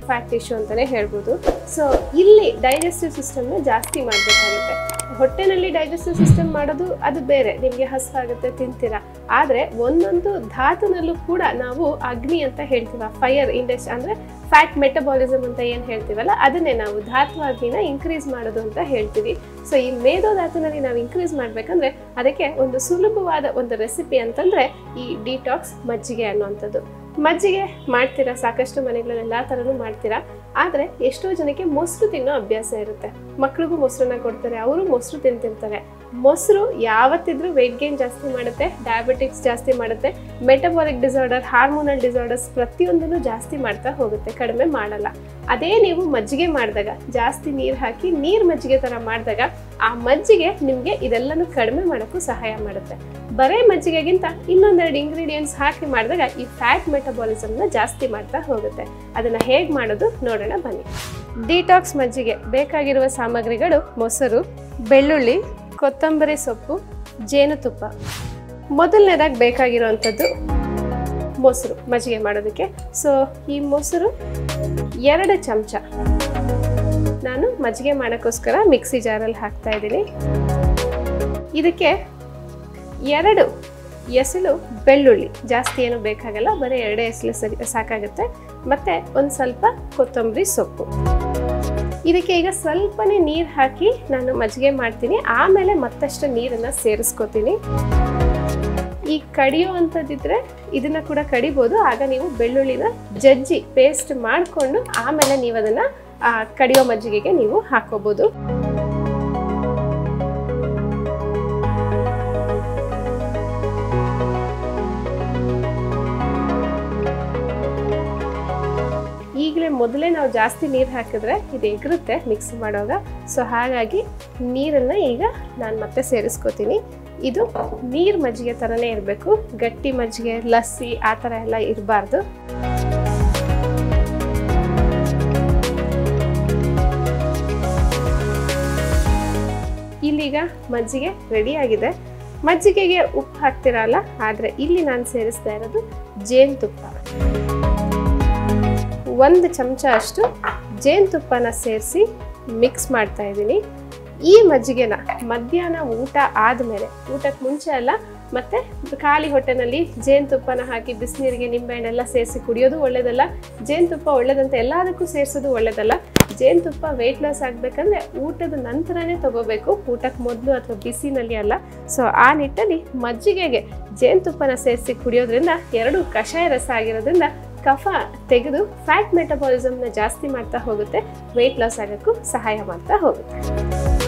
fat tissue ಅಂತಲೇ ಹೇಳ್ಬೋದು so ಇಲ್ಲಿ ಡೈಜೆಸ್ಟಿವ್ ಸಿಸ್ಟಮ್ನ ಜಾಸ್ತಿ ಮಾಡಬೇಕಾಗುತ್ತೆ ಹೊಟ್ಟೆನಲ್ಲಿ ಡೈಜೆಸ್ಟಿವ್ ಸಿಸ್ಟಮ್ ಮಾಡೋದು ಅದು ಬೇರೆ ನಿಮಗೆ ಹಸುವಾಗುತ್ತೆ ತಿಂತೀರಾ ಆದರೆ ಒಂದೊಂದು ಧಾತುನಲ್ಲೂ ಕೂಡ ನಾವು ಅಗ್ನಿ ಅಂತ ಹೇಳ್ತೀವ ಫೈರ್ ಇಂಡಸ್ ಅಂದರೆ ಫ್ಯಾಟ್ ಮೆಟಬಾಲಿಸಮ್ ಅಂತ ಏನು ಹೇಳ್ತೀವಲ್ಲ ಅದನ್ನೇ ನಾವು ಧಾತು ಅಗ್ನಿನ ಇನ್ಕ್ರೀಸ್ ಮಾಡೋದು ಅಂತ ಹೇಳ್ತೀವಿ ಸೊ ಈ ಮೇಧೋ ಧಾತುನಲ್ಲಿ ನಾವು ಇನ್ಕ್ರೀಸ್ ಮಾಡಬೇಕಂದ್ರೆ ಅದಕ್ಕೆ ಒಂದು ಸುಲಭವಾದ ಒಂದು ರೆಸಿಪಿ ಅಂತಂದರೆ ಈ ಡಿಟಾಕ್ಸ್ ಮಜ್ಜಿಗೆ ಅನ್ನುವಂಥದ್ದು ಮಜ್ಜಿಗೆ ಮಾಡ್ತೀರಾ ಸಾಕಷ್ಟು ಮನೆಗಳಲ್ಲಿ ಎಲ್ಲ ಥರನೂ ಮಾಡ್ತೀರಾ ಆದರೆ ಎಷ್ಟೋ ಜನಕ್ಕೆ ಮೊಸರು ತಿನ್ನೋ ಅಭ್ಯಾಸ ಇರುತ್ತೆ ಮಕ್ಳಿಗೂ ಮೊಸರನ್ನ ಕೊಡ್ತಾರೆ ಅವರು ಮೊಸರು ತಿಂತಿರ್ತಾರೆ ಮೊಸರು ಯಾವತ್ತಿದ್ರೂ ವೆಯ್ಟ್ ಗೇನ್ ಜಾಸ್ತಿ ಮಾಡುತ್ತೆ ಡಯಾಬಿಟಿಕ್ಸ್ ಜಾಸ್ತಿ ಮಾಡುತ್ತೆ ಮೆಟಬಾಲಿಕ್ ಡಿಸಾರ್ಡರ್ ಹಾರ್ಮೋನಲ್ ಡಿಸಾರ್ಡರ್ಸ್ ಪ್ರತಿಯೊಂದನ್ನು ಜಾಸ್ತಿ ಮಾಡ್ತಾ ಹೋಗುತ್ತೆ ಕಡಿಮೆ ಮಾಡಲ್ಲ ಅದೇ ನೀವು ಮಜ್ಜಿಗೆ ಮಾಡಿದಾಗ ಜಾಸ್ತಿ ನೀರು ಹಾಕಿ ನೀರು ಮಜ್ಜಿಗೆ ಥರ ಮಾಡಿದಾಗ ಆ ಮಜ್ಜಿಗೆ ನಿಮಗೆ ಇದೆಲ್ಲನೂ ಕಡಿಮೆ ಮಾಡೋಕ್ಕೂ ಸಹಾಯ ಮಾಡುತ್ತೆ ಬರೇ ಮಜ್ಜಿಗೆಗಿಂತ ಇನ್ನೊಂದೆರಡು ಇಂಗ್ರೀಡಿಯೆಂಟ್ಸ್ ಹಾಕಿ ಮಾಡಿದಾಗ ಈ ಫ್ಯಾಟ್ ಮೆಟಬಾಲಿಸಮ್ನ ಜಾಸ್ತಿ ಮಾಡ್ತಾ ಹೋಗುತ್ತೆ ಅದನ್ನು ಹೇಗೆ ಮಾಡೋದು ನೋಡೋಣ ಬನ್ನಿ ಡಿಟಾಕ್ಸ್ ಮಜ್ಜಿಗೆ ಬೇಕಾಗಿರುವ ಸಾಮಗ್ರಿಗಳು ಮೊಸರು ಬೆಳ್ಳುಳ್ಳಿ ಕೊತ್ತಂಬರಿ ಸೊಪ್ಪು ಜೇನುತುಪ್ಪ ಮೊದಲನೇದಾಗಿ ಬೇಕಾಗಿರುವಂಥದ್ದು ಮೊಸರು ಮಜ್ಜಿಗೆ ಮಾಡೋದಕ್ಕೆ ಸೊ ಈ ಮೊಸರು ಎರಡು ಚಮಚ ನಾನು ಮಜ್ಜಿಗೆ ಮಾಡೋಕ್ಕೋಸ್ಕರ ಮಿಕ್ಸಿ ಜಾರಲ್ಲಿ ಹಾಕ್ತಾ ಇದ್ದೀನಿ ಇದಕ್ಕೆ ಎರಡು ಎಸಳು ಬೆಳ್ಳುಳ್ಳಿ ಜಾಸ್ತಿ ಏನು ಬೇಕಾಗಲ್ಲ ಬರೀ ಎರಡೇ ಎಸಳು ಸರಿ ಸಾಕಾಗುತ್ತೆ ಮತ್ತು ಒಂದು ಸ್ವಲ್ಪ ಕೊತ್ತಂಬರಿ ಸೊಪ್ಪು ಇದಕ್ಕೆ ಈಗ ಸ್ವಲ್ಪನೇ ನೀರು ಹಾಕಿ ನಾನು ಮಜ್ಜಿಗೆ ಮಾಡ್ತೀನಿ ಆಮೇಲೆ ಮತ್ತಷ್ಟು ನೀರನ್ನು ಸೇರಿಸ್ಕೋತೀನಿ ಈ ಕಡಿಯೋ ಅಂಥದ್ದಿದ್ರೆ ಇದನ್ನ ಕೂಡ ಕಡಿಬೋದು ಆಗ ನೀವು ಬೆಳ್ಳುಳ್ಳಿನ ಜಜ್ಜಿ ಪೇಸ್ಟ್ ಮಾಡಿಕೊಂಡು ಆಮೇಲೆ ನೀವು ಅದನ್ನು ಕಡಿಯೋ ಮಜ್ಜಿಗೆಗೆ ನೀವು ಹಾಕೋಬೋದು ಈಗಲೇ ಮೊದಲೇ ನಾವು ಜಾಸ್ತಿ ನೀರು ಹಾಕಿದ್ರೆ ಇದು ಎಗರುತ್ತೆ ಮಿಕ್ಸ್ ಮಾಡುವಾಗ ಸೊ ಹಾಗಾಗಿ ನೀರನ್ನು ಈಗ ನಾನು ಮತ್ತೆ ಸೇರಿಸ್ಕೋತೀನಿ ಇದು ನೀರು ಮಜ್ಜಿಗೆ ಥರನೇ ಇರಬೇಕು ಗಟ್ಟಿ ಮಜ್ಜಿಗೆ ಲಸ್ಸಿ ಆ ಥರ ಎಲ್ಲ ಇರಬಾರ್ದು ಇಲ್ಲೀಗ ಮಜ್ಜಿಗೆ ರೆಡಿಯಾಗಿದೆ ಮಜ್ಜಿಗೆಗೆ ಉಪ್ಪು ಹಾಕ್ತಿರಲ್ಲ ಆದರೆ ಇಲ್ಲಿ ನಾನು ಸೇರಿಸ್ತಾ ಇರೋದು ಜೇನುತುಪ್ಪ ಒಂದು ಚಮಚ ಅಷ್ಟು ಜೇನುತುಪ್ಪನ ಸೇರಿಸಿ ಮಿಕ್ಸ್ ಮಾಡ್ತಾ ಇದ್ದೀನಿ ಈ ಮಜ್ಜಿಗೆನ ಮಧ್ಯಾಹ್ನ ಊಟ ಆದಮೇಲೆ ಊಟಕ್ಕೆ ಮುಂಚೆ ಅಲ್ಲ ಮತ್ತು ಖಾಲಿ ಹೊಟ್ಟೆನಲ್ಲಿ ಜೇನುತುಪ್ಪನ ಹಾಕಿ ಬಿಸಿನೀರಿಗೆ ನಿಂಬೆಹಣ್ಣೆಲ್ಲ ಸೇರಿಸಿ ಕುಡಿಯೋದು ಒಳ್ಳೇದಲ್ಲ ಜೇನುತುಪ್ಪ ಒಳ್ಳೇದಂತ ಎಲ್ಲದಕ್ಕೂ ಸೇರಿಸೋದು ಒಳ್ಳೇದಲ್ಲ ಜೇನುತುಪ್ಪ ವೆಯ್ಟ್ ಲಾಸ್ ಆಗಬೇಕಂದ್ರೆ ಊಟದ ನಂತರನೇ ತಗೋಬೇಕು ಊಟಕ್ಕೆ ಮೊದಲು ಅಥವಾ ಬಿಸಿನಲ್ಲಿ ಅಲ್ಲ ಸೊ ಆ ನಿಟ್ಟಲ್ಲಿ ಮಜ್ಜಿಗೆಗೆ ಜೇನುತುಪ್ಪನ ಸೇರಿಸಿ ಕುಡಿಯೋದ್ರಿಂದ ಎರಡು ಕಷಾಯ ರಸ ಆಗಿರೋದ್ರಿಂದ ಕಫ ತೆಗೆದು ಫ್ಯಾಟ್ ಮೆಟಬಾಲಿಸಮ್ನ ಜಾಸ್ತಿ ಮಾಡ್ತಾ ಹೋಗುತ್ತೆ ವೆಯ್ಟ್ ಲಾಸ್ ಆಗೋಕ್ಕೂ ಸಹಾಯ ಮಾಡ್ತಾ ಹೋಗುತ್ತೆ